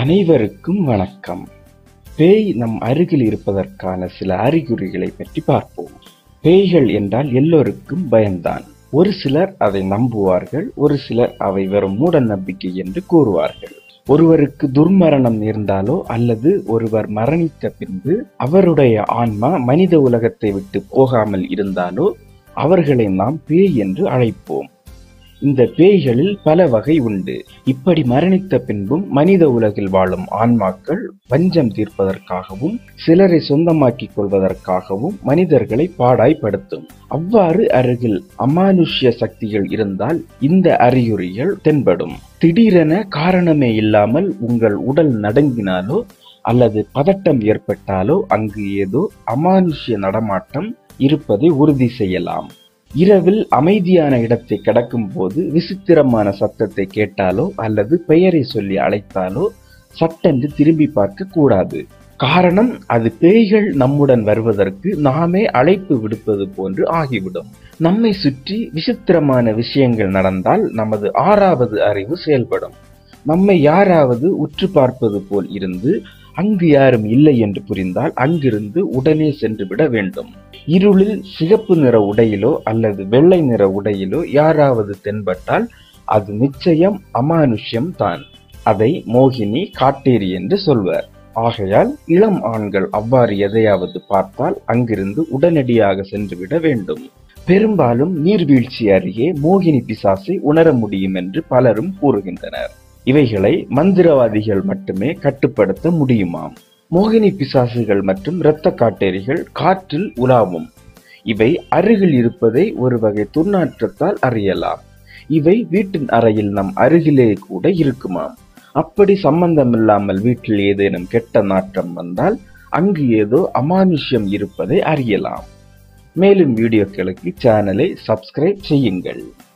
அனைவருக்கும் வணக்கம் பேய் நம் அருகில் இருப்பதற்கான சில அறிகுறிகளை பற்றி பார்ப்போம் பேய்கள் என்றால் எல்லோருக்கும் பயம்தான் ஒரு சிலர் அதை நம்புவார்கள் ஒரு சிலர் அவை வெறும் மூட நம்பிக்கை என்று கூறுவார்கள் ஒருவருக்கு துர்மரணம் நேர்ந்தாலோ அல்லது ஒருவர் மரணித்த பின்பு அவருடைய ஆன்மா மனித உலகத்தை விட்டு போகாமல் இருந்தாலோ அவர்களை நாம் பேய் என்று அழைப்போம் இந்த பேய்களில் பல வகை உண்டு இப்படி மரணித்த பின்பும் மனித உலகில் வாழும் ஆன்மாக்கள் வஞ்சம் தீர்ப்பதற்காகவும் சிலரை சொந்தமாக்கிக் கொள்வதற்காகவும் மனிதர்களை பாடாய்படுத்தும் அவ்வாறு அருகில் அமானுஷ்ய சக்திகள் இருந்தால் இந்த அறிகுறிகள் தென்படும் திடீரென காரணமே இல்லாமல் உங்கள் உடல் நடுங்கினாலோ அல்லது பதட்டம் ஏற்பட்டாலோ அங்கு ஏதோ அமானுஷ்ய நடமாட்டம் இருப்பதை உறுதி செய்யலாம் இரவில் அமைதியான இடத்தை கடக்கும் போது விசித்திரமான சத்தத்தை கேட்டாலோ அல்லது பெயரை சொல்லி அழைத்தாலோ சட்டென்று திரும்பி பார்க்க கூடாது காரணம் அது பேய்கள் நம்முடன் வருவதற்கு நாமே அழைப்பு விடுப்பது போன்று ஆகிவிடும் நம்மை சுற்றி விசித்திரமான விஷயங்கள் நடந்தால் நமது ஆறாவது அறிவு செயல்படும் நம்மை யாராவது உற்று பார்ப்பது போல் இருந்து அங்கு யாரும் இல்லை என்று புரிந்தால் அங்கிருந்து உடனே சென்று விட வேண்டும் இருளில் சிகப்பு நிற உடையிலோ அல்லது வெள்ளை நிற உடையிலோ யாராவது தென்பட்டால் அது நிச்சயம் அமானுஷ்யம் தான் அதை மோகினி காட்டேரி என்று சொல்வர் ஆகையால் இளம் ஆண்கள் அவ்வாறு எதையாவது பார்த்தால் அங்கிருந்து உடனடியாக சென்றுவிட வேண்டும் பெரும்பாலும் நீர்வீழ்ச்சி அருகே மோகினி பிசாசை உணர முடியும் என்று பலரும் கூறுகின்றனர் இவைகளை மந்திரவாதிகள் மட்டுமே கட்டுப்படுத்த முடியுமாம் மோகினி பிசாசுகள் மற்றும் இரத்த காட்டேரிகள் காற்றில் உலாவும் இவை அருகில் இருப்பதை ஒரு வகை துர்நாற்றத்தால் அறியலாம் இவை வீட்டின் அறையில் நம் அருகிலே கூட இருக்குமாம் அப்படி சம்பந்தமில்லாமல் வீட்டில் ஏதேனும் கெட்ட நாற்றம் வந்தால் அங்கு ஏதோ அமானுஷ்யம் இருப்பதை அறியலாம் மேலும் வீடியோக்களுக்கு சேனலை சப்ஸ்கிரைப் செய்யுங்கள்